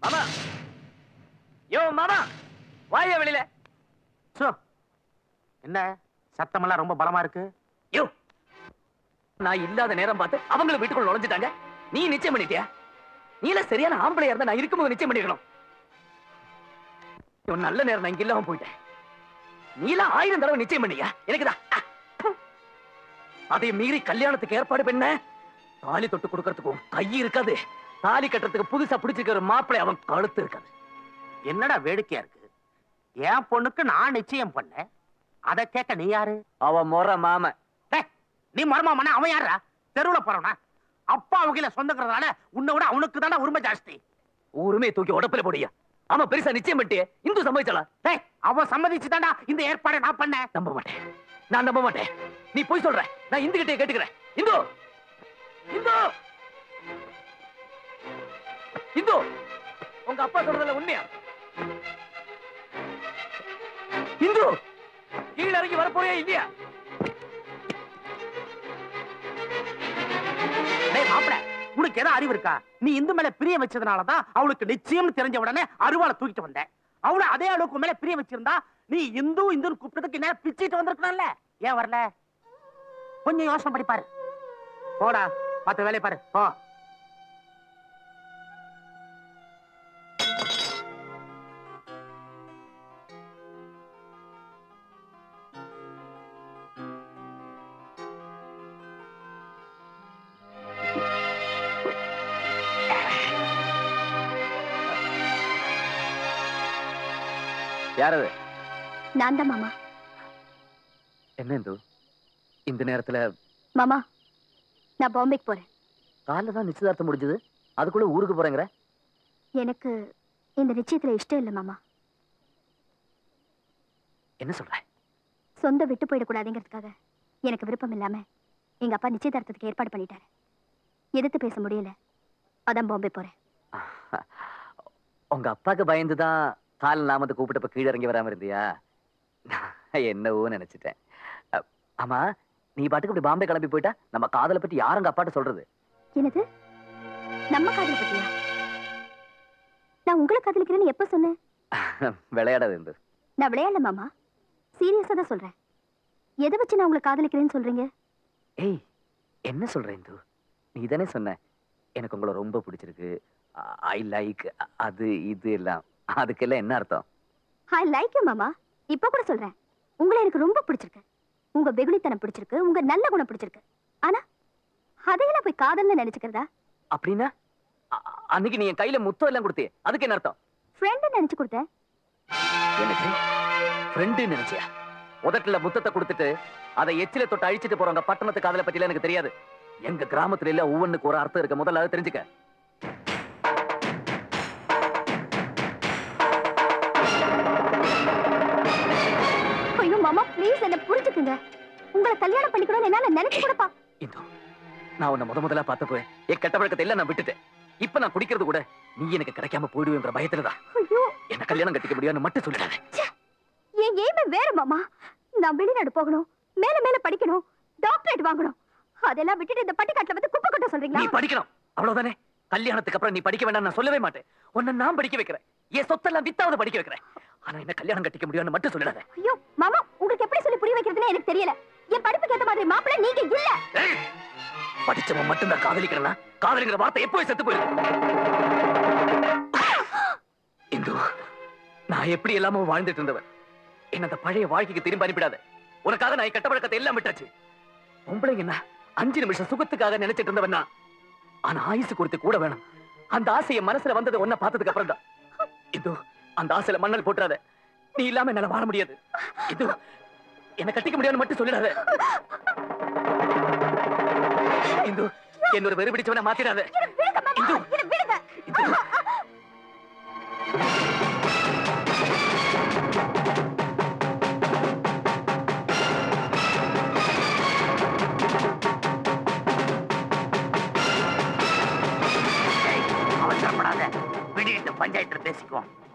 மாமா யோ மாமா வாயா வெளியில சோ என்ன சத்தமெல்லாம் ரொம்ப பலமா இருக்கு யோ நான் இல்லாத நேரம் பார்த்து அவங்களும் வீட்டுக்குள்ள நுழைஞ்சிட்டாங்க நீ நிச்சயம் பண்ணிட்டியா நீ எல்லாம் சரியான ஆம்பளையா இருந்தா நான் இருக்கும்போது நிச்சயம் பண்ணிருக்கணும் இவன் நல்ல நேரம் நான் இங்க இல்லாம போயிட்டேன் நீ எல்லாம் ஆயிரம் தடவை நிச்சயம் பண்ணியா எனக்குதான் அ, ப்பு. அதை மீறி கல்யாணத்துக்கு ஏற்பாடு பண்ண தாலி தொட்டு கொடுக்கறதுக்கும் கை இருக்காது தாலி கட்டுறதுக்கு புதுசா பிடிச்சிருக்கிற மாப்பிளை அவன் கழுத்து இருக்காது என்னடா வேடிக்கையா இருக்கு என் பொண்ணுக்கு நான் நிச்சயம் பண்ணேன் அதை கேட்க நீ யாரு அவன் முறை மாம டேய், நீ மருமாமனா அவன் யாரா தெருவுல போறவனா அப்பா வகையில சொந்தங்கிறதுனால உன்னை விட அவனுக்கு தானே உரிமை ஜாஸ்தி ஊருமே தூக்கி உடப்புல போடியா ஆமா பெருசா நிச்சயம் பண்ணிட்டு இந்து சம்மதிச்சலா டேய் அவன் சம்மதிச்சு இந்த ஏற்பாடை நான் பண்ணேன் நம்ப மாட்டேன் நான் நம்ப மாட்டேன் நீ போய் சொல்ற நான் இந்து கிட்டே கேட்டுக்கிறேன் இந்து இந்து இந்து உங்க அப்பா சொல்றதுல உண்மையா இந்து கீழ இறங்கி வர போறியா இல்லையா டேய் மாப்பிள உனக்கு ஏதோ அறிவு இருக்கா நீ இந்து மேல பிரிய வச்சதுனாலதான் அவளுக்கு நிச்சயம் தெரிஞ்ச உடனே அருவாளை தூக்கிட்டு வந்தேன் அவள அதே அளவுக்கு மேல பிரிய வச்சிருந்தா நீ இந்து இந்துன்னு கூப்பிட்டதுக்கு என்ன பிச்சிட்டு வந்திருக்கணும்ல ஏன் வரல கொஞ்சம் யோசனை பண்ணி பாரு போடா பார்த்து வேலையை பாரு போ யாரது நான் தான் மாமா என்ன இந்து இந்த நேரத்துல மாமா நான் பாம்பேக்கு போறேன் காலைல தான் நிச்சயதார்த்தம் முடிஞ்சது அதுக்குள்ள ஊருக்கு போறேங்கிற எனக்கு இந்த நிச்சயத்துல இஷ்டம் இல்லை மாமா என்ன சொல்ற சொந்த விட்டு போயிடக்கூடாதுங்கிறதுக்காக எனக்கு விருப்பம் இல்லாம எங்க அப்பா நிச்சயதார்த்தத்துக்கு ஏற்பாடு பண்ணிட்டாரு எதிர்த்து பேச முடியல அதான் பாம்பே போறேன் உங்க அப்பாக்கு பயந்துதான் கால் நாமத்தை கூப்பிட்டப்ப கீழே இறங்கி வராம இருந்தியா நான் என்னவோ நினைச்சிட்டேன் அ, ஆமா நீ பாட்டுக்கு இப்படி பாம்பே கிளம்பி போயிட்டா நம்ம காதலை பத்தி யாரும் உங்க அப்பாட்ட சொல்றது என்னது நம்ம காதல் பத்தியா நான் உங்களை காதலிக்கிறேன்னு எப்ப சொன்னேன் விளையாடாது இருந்து நான் விளையாடல மாமா சீரியஸா தான் சொல்றேன் எதை வச்சு நான் உங்களை காதலிக்கிறேன்னு சொல்றீங்க ஏய் என்ன சொல்ற இந்து நீ தானே சொன்ன எனக்கு உங்களை ரொம்ப பிடிச்சிருக்கு ஐ லைக் அது இது எல்லாம் அதுக்கெல்லாம் என்ன அர்த்தம் ஐ லைக் யூ மாமா இப்ப கூட சொல்றேன் உங்களை எனக்கு ரொம்ப பிடிச்சிருக்கு உங்க வெகுளித்தனம் பிடிச்சிருக்கு உங்க நல்ல குணம் பிடிச்சிருக்கு ஆனா அதையெல்லாம் போய் காதல்னு நினைச்சுக்கிறதா அப்படின்னா அ- அன்னைக்கு நீ என் கையில முத்தம் எல்லாம் கொடுத்தே அதுக்கு என்ன அர்த்தம் ஃப்ரெண்ட் நினைச்சு கொடுத்தேன் எனக்கு ஃப்ரெண்டு நினைச்சியா உதட்டுல முத்தத்தை கொடுத்துட்டு அதை எச்சில தொட்டு அழிச்சிட்டு போறவங்க பட்டணத்து காதலை பத்தில எனக்கு தெரியாது எங்க கிராமத்துல இல்ல ஒவ்வொன்றுக்கு ஒரு அர்த்தம் இருக்கு முதல்ல அதை தெரிஞ்சுக்க ஐயோ மாமா ப்ளீஸ் என்ன புரிஞ்சுக்குங்க உங்களை கல்யாணம் பண்ணிக்கணும்னு என்னால நினைச்சு கூடப்பா இந்து நான் உன்னை முத முதலா பார்த்தப்போ என் கெட்ட பழக்கத்தை எல்லாம் நான் விட்டுட்டேன் இப்ப நான் குடிக்கிறது கூட நீ எனக்கு கிடைக்காம போயிடுவேங்கிற பயத்துலதான் ஐயோ என்ன கல்யாணம் கட்டிக்க முடியாதுன்னு மட்டும் சொல்லிடாத என் எய்மே வேற மாமா நான் வெளிநாடு போகணும் மேல மேல படிக்கணும் டாக்டரேட் வாங்கணும் அதெல்லாம் விட்டுட்டு இந்த பட்டிக்காட்டுல வந்து குப்பை கொட்ட நீ சொல்றீங்களா படிக்கணும் அவ்வளவுதானே கல்யாணத்துக்கு அப்புறம் நீ படிக்க வேண்டாம் நான் சொல்லவே மாட்டேன் உன்னை நான் படிக்க வைக்கிறேன் என் சொத்தெல்லாம் வித்தாவது படிக்க வைக்கிறேன் ஆனா என்ன கல்யாணம் கட்டிக்க முடியாதுன்னு மட்டும் சொல்லிடாத ஐயோ மாமா உங்களுக்கு எப்படி சொல்லி புரிய வைக்கிறதுன்னு எனக்கு தெரியல என் படிப்புக்கு ஏத்த மாதிரி மாப்பிள்ளை நீங்க இல்ல ஏய், படிச்சவன் மட்டும்தான் காதலிக்கிறனா காதலிங்கிற வார்த்தை எப்போ செத்து போயிடும் இந்து நான் எப்படி எல்லாமோ வாழ்ந்துட்டு இருந்தவன் என்ன அந்த பழைய வாழ்க்கைக்கு திரும்பி அனுப்பிடாத உனக்காக நான் என் கெட்ட பழக்கத்தை எல்லாம் விட்டாச்சு பொம்பளைங்க என்ன அஞ்சு நிமிஷம் சுகத்துக்காக நினைச்சிட்டு இருந்தவன் நான் ஆனா ஆயுசு கொடுத்து கூட வேணும் அந்த ஆசையை மனசுல வந்தது ஒன்ன பார்த்ததுக்கு அப்புறம் தான் இந்து அந்த ஆசையில மண்ணல் போட்டுறாத நீ இல்லாம என்னால வாழ முடியாது இது என்ன கட்டிக்க முடியாதுன்னு மட்டும் சொல்லிடாத இந்து என்னோட வெறி பிடிச்சவனை மாத்திடாத விடுங்க மாமா இந்து. என்ன விடுங்க இந்து அவசரப்படாத விடிட்டு பஞ்சாயத்துல பேசிக்குவோம்